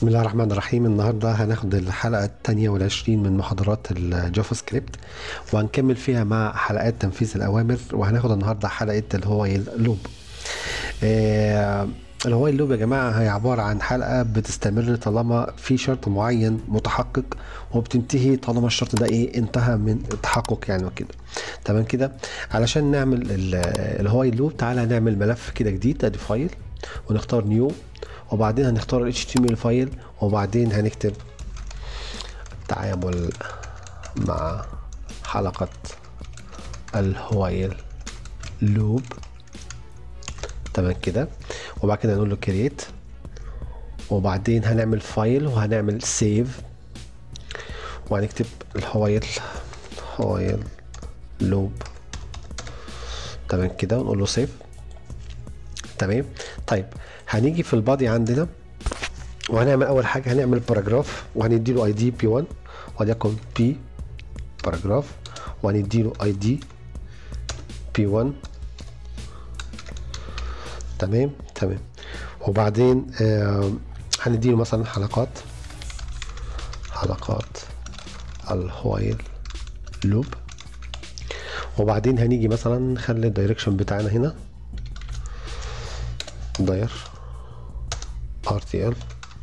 بسم الله الرحمن الرحيم النهاردة هناخد الحلقة التانية والعشرين من محاضرات الجافا سكريبت وهنكمل فيها مع حلقات تنفيذ الأوامر وهناخد النهاردة حلقة اللي هو اللوب آه اللي هو اللوب يا جماعة هي عبارة عن حلقة بتستمر طالما في شرط معين متحقق وبتنتهي طالما الشرط ده ايه انتهى من التحقق يعني وكده تمام كده علشان نعمل اللي هو اللوب تعالى نعمل ملف كده جديد ادي فايل ونختار نيو وبعدين هنختار ال HTML فايل وبعدين هنكتب تعامل مع حلقة الهوايل لوب تمام كده وبعد كده نقول له كريت وبعدين هنعمل فايل وهنعمل سيف وهنكتب الهوايل هوايل لوب تمام كده ونقول له سيف تمام طيب هنيجي في البادي عندنا وهنعمل اول حاجه هنعمل باراجراف وهندي له اي دي بي 1 وليكن بي باراجراف وهندي له اي دي بي 1 تمام تمام وبعدين آه هندي له مثلا حلقات حلقات الهوايل لوب وبعدين هنيجي مثلا نخلي الدايركشن بتاعنا هنا داير RTL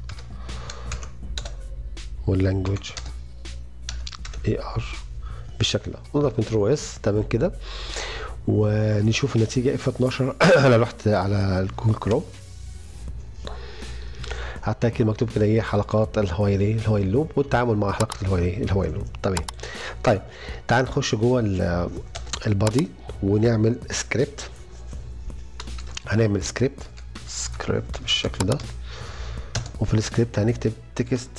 واللانجوج AR بالشكل ده نضغط كنترول اس تمام كده ونشوف النتيجة اف 12 انا رحت على الجوجل كروم حتى كده مكتوب كده ايه حلقات الهوايلي الهواي اللوب والتعامل مع حلقة الهوايلي الهواي اللوب تمام طيب تعال نخش جوه البادي ونعمل سكريبت هنعمل سكريبت سكريبت بالشكل ده وفي السكريبت هنكتب تكست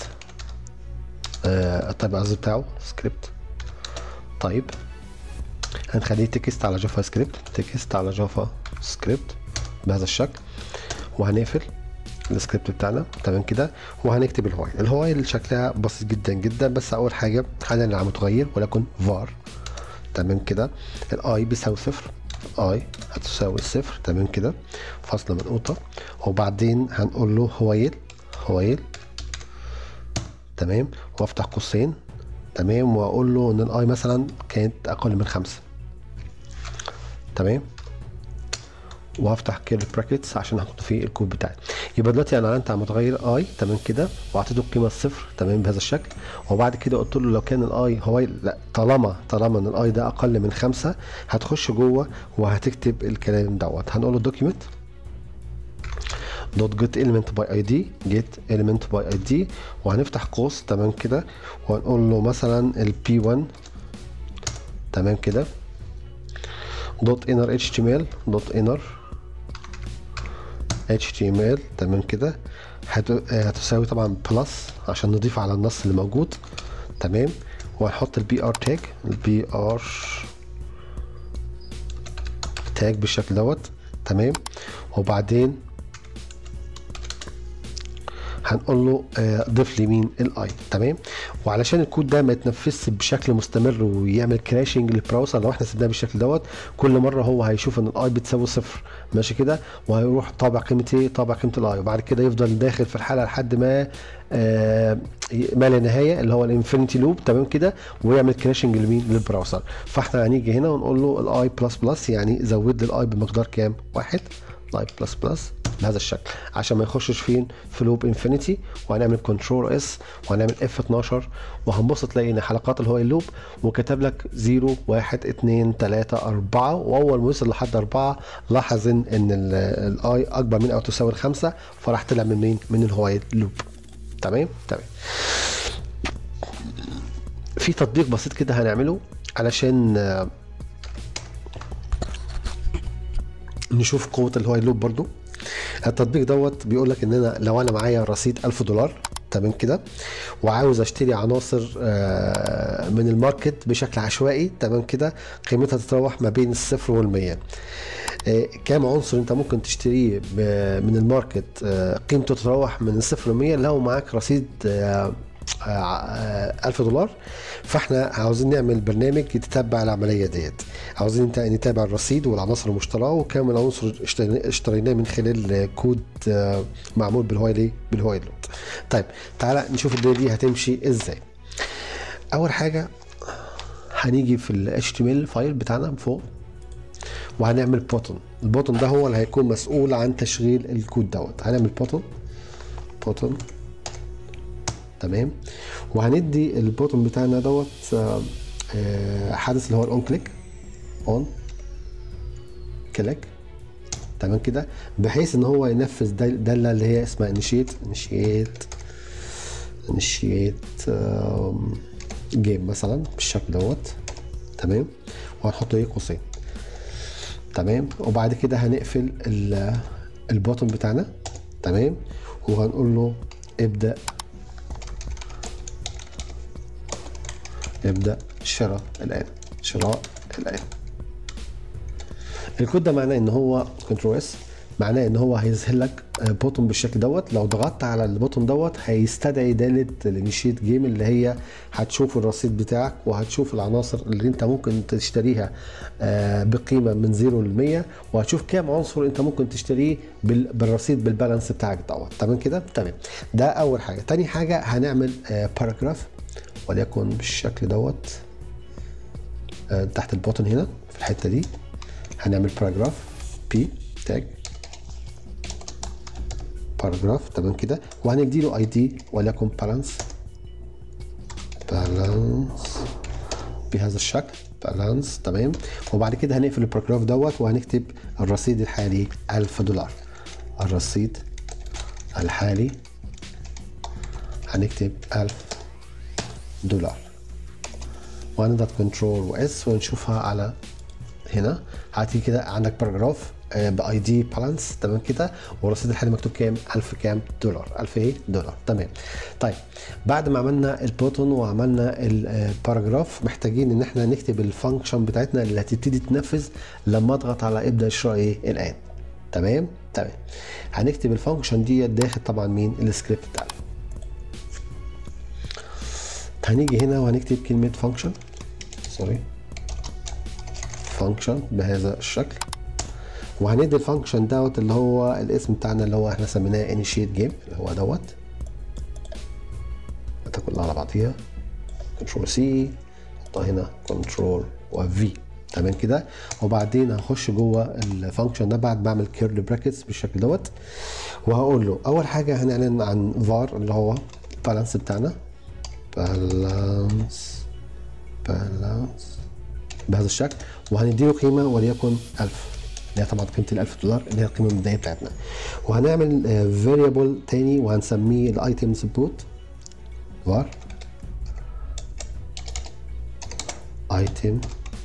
آه الطيب العزيز بتاعه سكريبت طيب هنخليه تكست على جافا سكريبت تكست على جافا سكريبت بهذا الشكل وهنقفل السكريبت بتاعنا تمام كده وهنكتب الهواي الهواي شكلها بسيط جدا جدا بس اول حاجه هنعمل على متغير ولكن var تمام كده الاي بيساوي صفر اي هتساوي صفر تمام كده فاصله منقوطه وبعدين هنقول له هوايل هوايل تمام وافتح قوسين تمام واقول له ان الاي مثلا كانت اقل من خمسة تمام وهفتح كيرل براكتس عشان احط فيه الكود بتاعي يبقى دلوقتي انا اعلنت على متغير اي تمام كده واعطيته القيمه الصفر تمام بهذا الشكل وبعد كده قلت له لو كان الاي هو لا طالما طالما ان الاي ده اقل من خمسة هتخش جوه وهتكتب الكلام دوت هنقول له دوكيمنت دوت جيت element باي اي دي جيت element باي اي دي وهنفتح قوس تمام كده وهنقول له مثلا البي 1 تمام كده دوت انر اتش تي ام ال دوت انر HTML تمام كده هتساوي طبعا بلس عشان نضيف على النص اللي موجود تمام وهنحط البي ار تاج البي ار تاج بالشكل دوت تمام وبعدين هنقول له ضيف لي مين الاي تمام وعلشان الكود ده ما يتنفذش بشكل مستمر ويعمل كراشنج للبراوزر لو احنا سيبناه بالشكل دوت كل مره هو هيشوف ان الاي بتساوي صفر ماشي كده وهيروح طابع قيمه ايه طابع قيمه الاي وبعد كده يفضل داخل في الحاله لحد ما آه ما لا نهايه اللي هو الانفينيتي لوب تمام كده ويعمل كراشنج لمين للبراوزر فاحنا هنيجي هنا ونقول له الاي بلس بلس يعني زود لي الاي بمقدار كام واحد الاي بلس بلس بهذا الشكل عشان ما يخشش فين في لوب انفينيتي وهنعمل كنترول اس وهنعمل اف 12 وهنبص تلاقي ان حلقات اللي هو اللوب وكتب لك 0 1 2 3 4 واول ما وصل لحد 4 لاحظ ان ان الاي اكبر من او تساوي الخمسه فراح طلع من مين؟ من الهوايل لوب تمام؟ تمام في تطبيق بسيط كده هنعمله علشان نشوف قوه الهوايل لوب برضو التطبيق دوت بيقول لك ان انا لو انا معايا رصيد 1000 دولار تمام كده وعاوز اشتري عناصر من الماركت بشكل عشوائي تمام كده قيمتها تتراوح ما بين الصفر والمية كام عنصر انت ممكن تشتريه من الماركت قيمته تتراوح من الصفر للمية لو معاك رصيد 1000 دولار فاحنا عاوزين نعمل برنامج يتتبع العمليه ديت عاوزين نت- نتابع الرصيد والعناصر المشتراه وكم العنصر اشترينا- اشتريناه من خلال كود آه، معمول بالهوايلي بالهوايل لود طيب تعالى نشوف الدنيا دي هتمشي ازاي اول حاجه هنيجي في ال HTML فايل بتاعنا من فوق وهنعمل بوتن البوتن ده هو اللي هيكون مسؤول عن تشغيل الكود دوت هنعمل بوتن بوتن تمام وهندي البوتن بتاعنا دوت آه، آه، حدث اللي هو الاون كليك اون كليك تمام كده بحيث ان هو ينفذ دل- داله اللي هي اسمها انيشيت انيشيت انيشيت جيم مثلا بالشكل دوت تمام وهنحط ايه قوسين تمام وبعد كده هنقفل ال- البوتن بتاعنا تمام وهنقول له ابدا ابدا شراء الان شراء الان الكود ده معناه ان هو كنترول اس معناه ان هو هيظهر لك بوتون بالشكل دوت لو ضغطت على البوتون دوت هيستدعي داله الانيشيت جيم اللي هي هتشوف الرصيد بتاعك وهتشوف العناصر اللي انت ممكن تشتريها آه، بقيمه من 0 ل 100 وهتشوف كام عنصر انت ممكن تشتريه بال- بالرصيد بالبالانس بتاعك دوت تمام كده تمام ده اول حاجه تاني حاجه هنعمل باراجراف وليكن بالشكل دوت آه، تحت البوتن هنا في الحته دي هنعمل باراجراف بي تاج باراجراف تمام كده وهندي له اي دي وليكن بالانس بالانس بهذا الشكل بالانس تمام وبعد كده هنقفل الباراجراف دوت وهنكتب الرصيد الحالي 1000 دولار الرصيد الحالي هنكتب 1000 دولار وهنضغط كنترول واس ونشوفها على هنا هاتي كده عندك باراجراف باي دي بالانس تمام كده والرصيد الحالي مكتوب كام 1000 كام دولار 1000 ايه دولار تمام طيب بعد ما عملنا البوتون وعملنا الباراجراف محتاجين ان احنا نكتب الفانكشن بتاعتنا اللي هتبتدي تنفذ لما اضغط على ابدا شراء ايه الان تمام تمام هنكتب الفانكشن دي داخل طبعا مين السكريبت بتاعنا هنيجي هنا وهنكتب كلمه فانكشن سوري فانكشن بهذا الشكل وهندي الفانكشن دوت اللي هو الاسم بتاعنا اللي هو احنا سميناه initiate game اللي هو دوت حتى كلها على بعضيها كنترول سي نحطها هنا كنترول وفي تمام كده وبعدين هنخش جوه الفانكشن ده بعد بعمل كيرل براكتس بالشكل دوت وهقول له اول حاجه هنعلن عن var اللي هو بالانس بتاعنا بالانس بالانس بهذا الشكل وهنديله قيمه وليكن 1000 اللي هي طبعا قيمه ال 1000 دولار اللي هي القيمه المبدئيه بتاعتنا وهنعمل فاريبل تاني وهنسميه الايتمز بوت var ايتم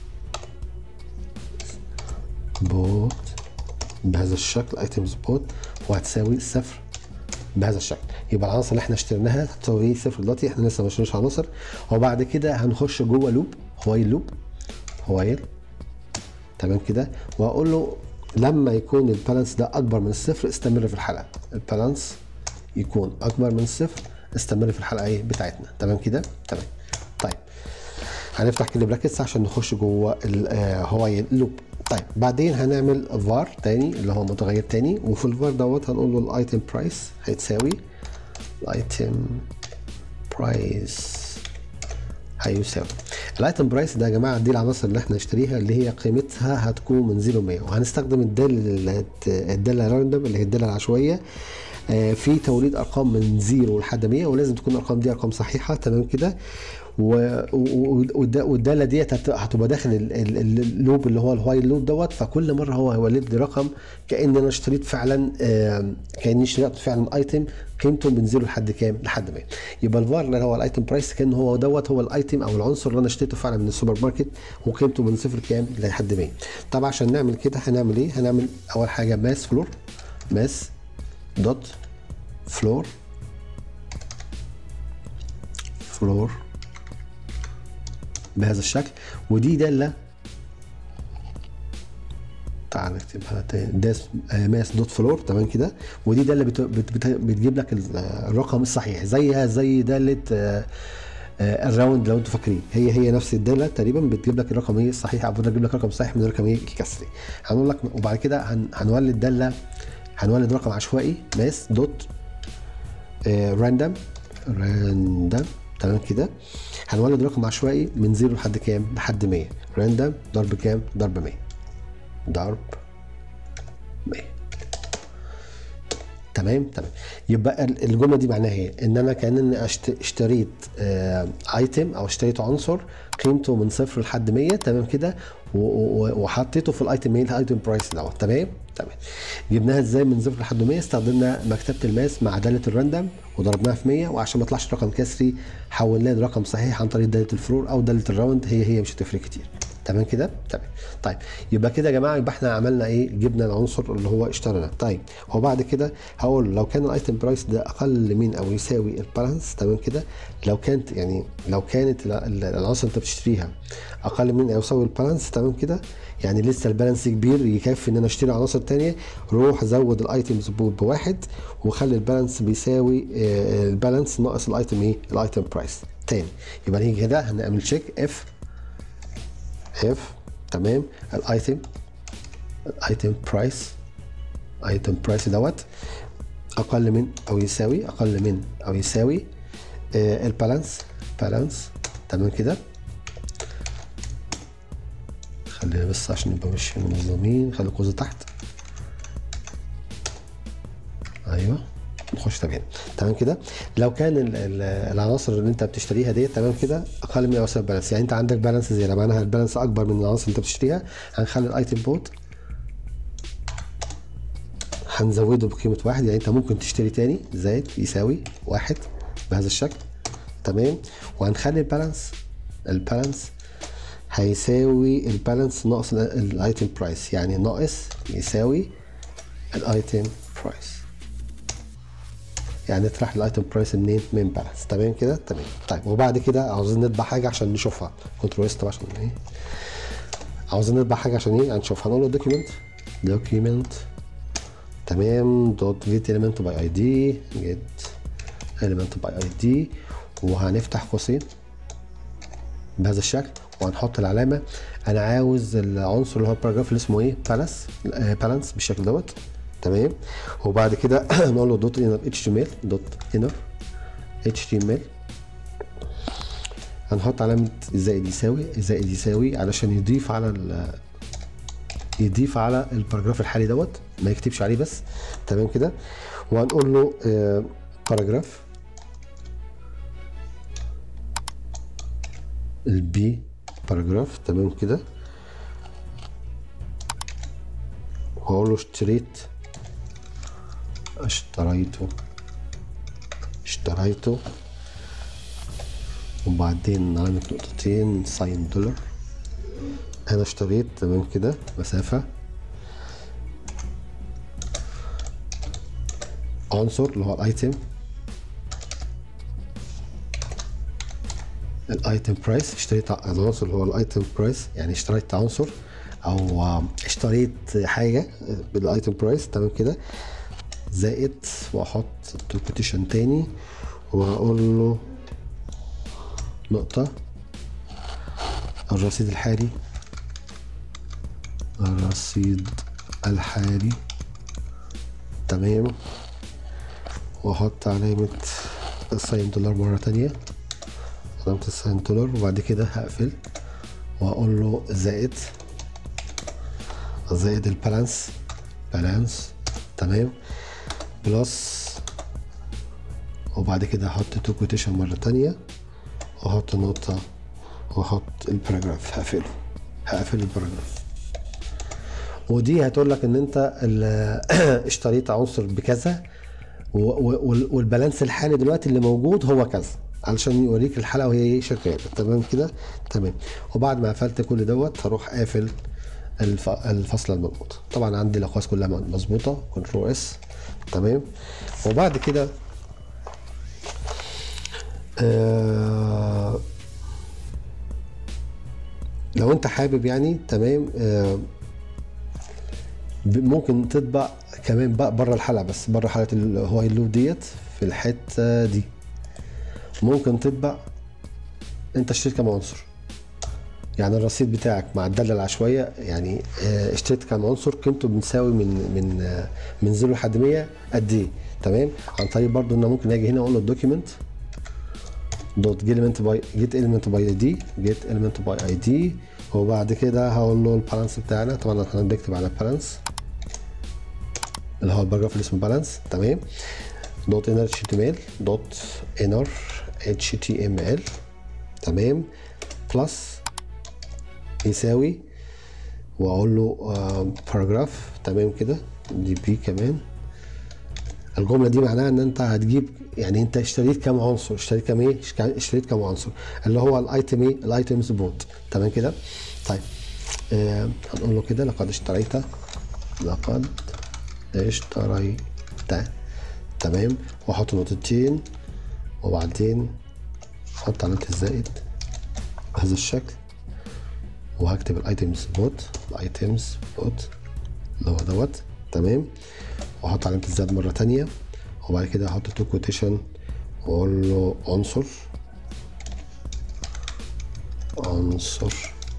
بوت بهذا الشكل ايتمز بوت وهتساوي صفر بهذا الشكل يبقى العناصر اللي احنا اشتريناها هتساوي صفر دلوقتي احنا لسه ما اشتريناش عناصر وبعد كده هنخش جوه لوب هوايل لوب هوايل تمام كده واقول له لما يكون البالانس ده اكبر من الصفر استمر في الحلقه البالانس يكون اكبر من الصفر استمر في الحلقه ايه بتاعتنا تمام كده تمام طيب هنفتح كده براكتس عشان نخش جوه الهوايل لوب طيب بعدين هنعمل فار تاني اللي هو متغير تاني وفي الفار دوت هنقول له الايتم برايس هيتساوي الايتم برايس هيساوي الايتم برايس ده يا جماعه دي العناصر اللي احنا نشتريها اللي هي قيمتها هتكون من 0 ل 100 وهنستخدم الداله الداله راندوم اللي هي الداله العشوائيه آه، في توليد ارقام من 0 لحد 100 ولازم تكون الارقام دي ارقام صحيحه تمام كده و- و- والد- والداله ديت هت- هتبقى داخل ال- ال- ال- اللوب اللي هو الوايل لوب دوت فكل مره هو هيولد لي رقم كان انا اشتريت فعلا آم، كاني اشتريت فعلا ايتم قيمته من 0 لحد كام؟ لحد 100 يبقى الفار اللي هو الايتم برايس كان هو دوت هو الايتم او العنصر اللي انا اشتريته فعلا من السوبر ماركت وقيمته من صفر كام لحد 100 طبعا عشان نعمل كده هنعمل ايه؟ هنعمل اول حاجه ماس فلور ماس دوت فلور فلور بهذا الشكل ودي داله تعال نكتبها تاني داس آه، ماس دوت فلور تمام كده ودي ده اللي بت... بت... بت... بتجيب لك ال- الرقم الصحيح زيها زي داله آه، آه، الراوند لو انتوا فاكرين هي هي نفس الداله تقريبا بتجيب لك الرقم ايه الصحيح او بتجيب لك الرقم الصحيح من الرقم ايه الكسري هنقول لك وبعد كده هن... هنولد داله هنولد رقم عشوائي ماس دوت راندم راندم تمام كده هنولد رقم عشوائي من زيرو لحد كام لحد 100 راندم ضرب كام ضرب 100 ضرب 100 تمام تمام يبقى ال- الجمله دي معناها ايه ان انا كانني أشت- اشتريت ايتم او اشتريت عنصر قيمته من صفر لحد 100 تمام كده و- و- وحطيته في الايتم ايه الايتم برايس دوت تمام تمام جبناها ازاي من صفر لحد 100 استخدمنا مكتبه الماس مع داله الراندم وضربناها في 100 وعشان ما يطلعش رقم كسري حولناه لرقم صحيح عن طريق داله الفلور او داله الراوند هي هي مش هتفرق كتير تمام كده تمام طيب يبقى كده يا جماعه يبقى احنا عملنا ايه جبنا العنصر اللي هو اشتريناه طيب وبعد كده هقول لو كان الايتم برايس ده اقل من او يساوي البالانس تمام كده لو كانت يعني لو كانت ال- ال- العناصر اللي انت بتشتريها اقل من او يساوي البالانس تمام كده يعني لسه البالانس كبير يكفي ان انا اشتري عناصر تانية روح زود الايتمز ب- بواحد وخلي البالانس بيساوي آه، البالانس ناقص الايتم ايه الايتم برايس تاني يبقى نيجي كده هنعمل تشيك اف اف تمام الايتم الايتم برايس ايتم برايس دوت اقل من او يساوي اقل من او يساوي آه البالانس بالانس تمام كده خلينا بس عشان نبقى مش منظمين خلي القوس تحت ايوه نخش تمام تمام كده لو كان ال- ال- العناصر اللي انت بتشتريها ديت تمام كده اقل من او يساوي البالانس يعني انت عندك بالانس زياده معناها البالانس اكبر من العناصر اللي انت بتشتريها هنخلي الايتم بوت هنزوده بقيمة واحد يعني انت ممكن تشتري تاني زائد يساوي واحد بهذا الشكل تمام وهنخلي البالانس البالانس هيساوي البالانس ناقص ال- الايتم برايس يعني ناقص يساوي الايتم برايس يعني نطرح الايتم برايس منين من بالانس تمام كده تمام طيب وبعد كده عاوزين نطبع حاجه عشان نشوفها كنترول اس عشان ايه عاوزين نطبع حاجه عشان ايه هنشوفها هنقول له دوكيمنت دوكيمنت تمام دوت جيت element باي اي دي جيت element باي اي دي وهنفتح قوسين بهذا الشكل وهنحط العلامه انا عاوز العنصر اللي هو الباراجراف اللي اسمه ايه بالانس بالانس بالشكل دوت تمام وبعد كده نقول له دوت انر اتش تي ام ال دوت انر اتش تي ام ال هنحط علامه زائد يساوي زائد يساوي علشان يضيف على ال يضيف على الباراجراف الحالي دوت ما يكتبش عليه بس تمام كده وهنقول له آه باراجراف البي باراجراف تمام كده وهقول له اشتريت اشتريته اشتريته وبعدين علامة نقطتين ساين دولار انا اشتريت تمام كده مسافة عنصر اللي هو الايتم الايتم برايس اشتريت العنصر اللي هو الايتم برايس يعني اشتريت عنصر او اشتريت حاجة بالايتم برايس تمام كده زائد واحط كوتيشن تاني وهقول له نقطة الرصيد الحالي الرصيد الحالي تمام واحط علامة الساين دولار مرة تانية علامة الساين دولار وبعد كده هقفل وهقول له زائد زائد البالانس بالانس تمام بلس وبعد كده هحط تو كوتيشن مرة تانية واحط نقطة واحط الباراجراف هقفله هقفل الباراجراف ودي هتقول لك ان انت ال- اشتريت عنصر بكذا و- و- وال- والبالانس الحالي دلوقتي اللي موجود هو كذا علشان يوريك الحلقه وهي ايه شغاله تمام كده تمام وبعد ما قفلت كل دوت هروح قافل الف... الفصله المضبوطه طبعا عندي الاقواس كلها مظبوطه كنترول اس تمام وبعد كده آه لو انت حابب يعني تمام آه ب- ممكن تطبع كمان بقى بره الحلقه بس بره حلقه الهواي لوب ديت في الحته دي ممكن تطبع انت اشتريت كام عنصر يعني الرصيد بتاعك مع الداله العشوائيه يعني آه، اشتريت كام عنصر قيمته بتساوي من من آه، من 0 لحد 100 قد ايه تمام عن طريق برضو ان أنا ممكن اجي هنا اقول له الدوكيمنت دوت جيت باي جيت element باي اي دي جيت element باي اي دي وبعد كده هقول له البالانس بتاعنا طبعا احنا بنكتب على البالانس اللي هو الباراجراف اللي اسمه بالانس تمام دوت انر اتش تي ام ال دوت انر اتش تي ام ال تمام بلس يساوي واقول له باراجراف تمام كده دي بي كمان الجمله دي معناها ان انت هتجيب يعني انت اشتريت كام عنصر اشتريت كام ايه اشك- اشتريت كام عنصر اللي هو الايتم ايه الايتمز بوت تمام كده طيب آه هنقول له كده لقد اشتريت لقد اشتريت تمام واحط نقطتين وبعدين احط علامه الزائد بهذا الشكل وهكتب الايتمز بوت الايتمز بوت اللي هو دوت تمام واحط علامه الزائد مره تانية وبعد كده احط تو كوتيشن واقول له عنصر عنصر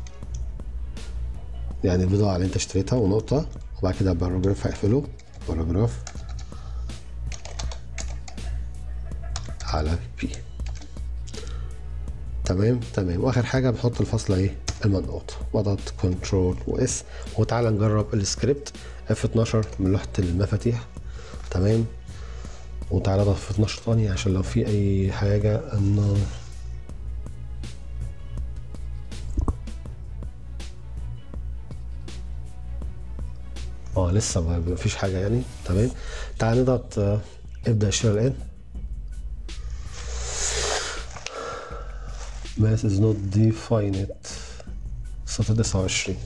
يعني البضاعة اللي انت اشتريتها ونقطة وبعد كده باراجراف هقفله باراجراف على بي تمام تمام واخر حاجة بنحط الفاصلة ايه المنقوط واضغط كنترول واس وتعالى نجرب السكريبت اف 12 من لوحة المفاتيح تمام وتعالى اضغط في 12 ثانية عشان لو في اي حاجة انه اه لسه ما ما فيش حاجه يعني تمام تعال نضغط آه، ابدا الشراء الان mass is not defined سطر 29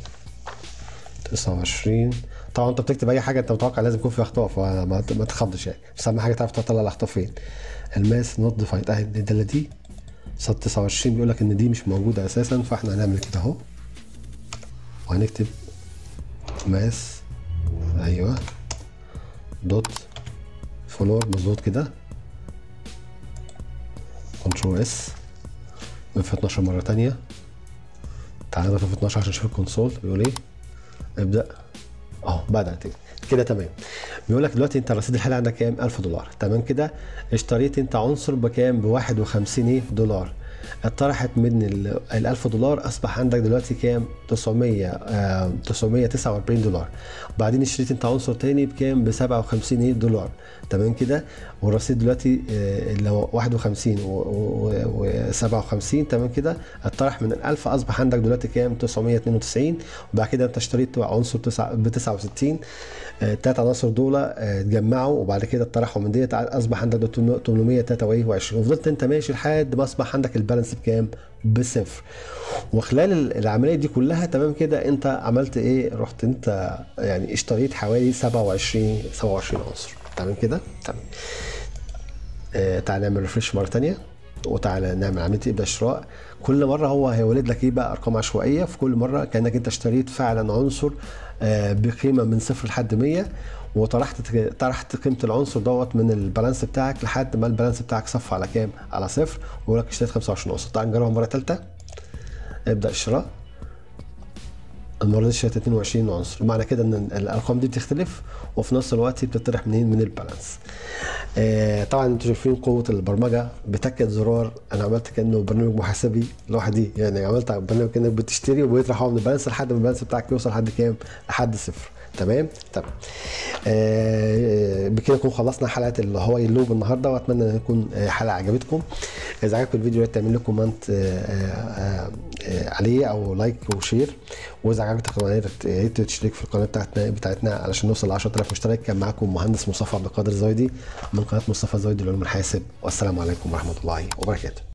29 طبعا انت بتكتب اي حاجه انت متوقع لازم يكون فيها اخطاء فما ما تخضش يعني بس اهم حاجه تعرف تطلع الاخطاء فين الماس نوت ديفايند اهي الداله دي سطر 29 بيقول لك ان دي مش موجوده اساسا فاحنا هنعمل كده اهو وهنكتب ماس ايوه دوت فلور مظبوط كده كنترول اس اف 12 مره تانية تعالى نضغط اف 12 عشان نشوف الكونسول بيقول ايه ابدا اهو بدات كده تمام بيقول لك دلوقتي انت الرصيد الحالي عندك كام 1000 دولار تمام كده اشتريت انت عنصر بكام ب 51 ايه دولار اتطرحت من ال ال 1000 دولار اصبح عندك دلوقتي كام 900 آه 949 دولار وبعدين اشتريت انت عنصر تاني بكام ب 57 ايه دولار تمام كده والرصيد دلوقتي آه اللي هو 51 و 57 تمام كده اتطرح من ال 1000 اصبح عندك دلوقتي كام 992 وبعد كده انت اشتريت عنصر تسعة- ب 69 التلات عناصر دول آه، اتجمعوا وبعد كده اتطرحوا من ديت اصبح عندك دلوقتي 823 وفضلت انت ماشي لحد ما اصبح عندك البالانس بكام؟ بصفر وخلال ال- العمليه دي كلها تمام كده انت عملت ايه؟ رحت انت يعني اشتريت حوالي 27 27 عنصر تمام كده؟ تمام آه، تعال نعمل ريفرش مره تانية وتعالى نعمل عمليه ابدا شراء كل مره هو هيولد لك ايه بقى ارقام عشوائيه في كل مره كانك انت اشتريت فعلا عنصر آه، بقيمه من صفر لحد 100 وطرحت طرحت قيمه العنصر دوت من البالانس بتاعك لحد ما البالانس بتاعك صفى على كام؟ على صفر ويقول لك اشتريت 25 عنصر تعال نجربها مره ثالثه ابدا الشراء المره دي اشتريت 22 عنصر معنى كده ان الارقام دي بتختلف وفي نفس الوقت بتطرح منين من البالانس آه طبعا انتوا شايفين قوه البرمجه بتاكد زرار انا عملت كانه برنامج محاسبي لوحدي يعني عملت برنامج كانك بتشتري وبيطرح هو من البالانس لحد ما البالانس بتاعك يوصل لحد كام لحد صفر تمام تمام آه بكده نكون خلصنا حلقه الهواي اللوب النهارده واتمنى ان يكون آه، حلقه عجبتكم اذا عجبكم الفيديو يا ريت تعمل لكم كومنت آه، آه، آه، عليه او لايك وشير واذا عجبتك القناه يا ريت- يا ريت تشترك في القناه بتاعتنا بتاعتنا علشان نوصل ل 10000 مشترك كان معاكم مهندس مصطفى عبد القادر الزايدي من قناه مصطفى الزايدي للعلوم الحاسب والسلام عليكم ورحمه الله وبركاته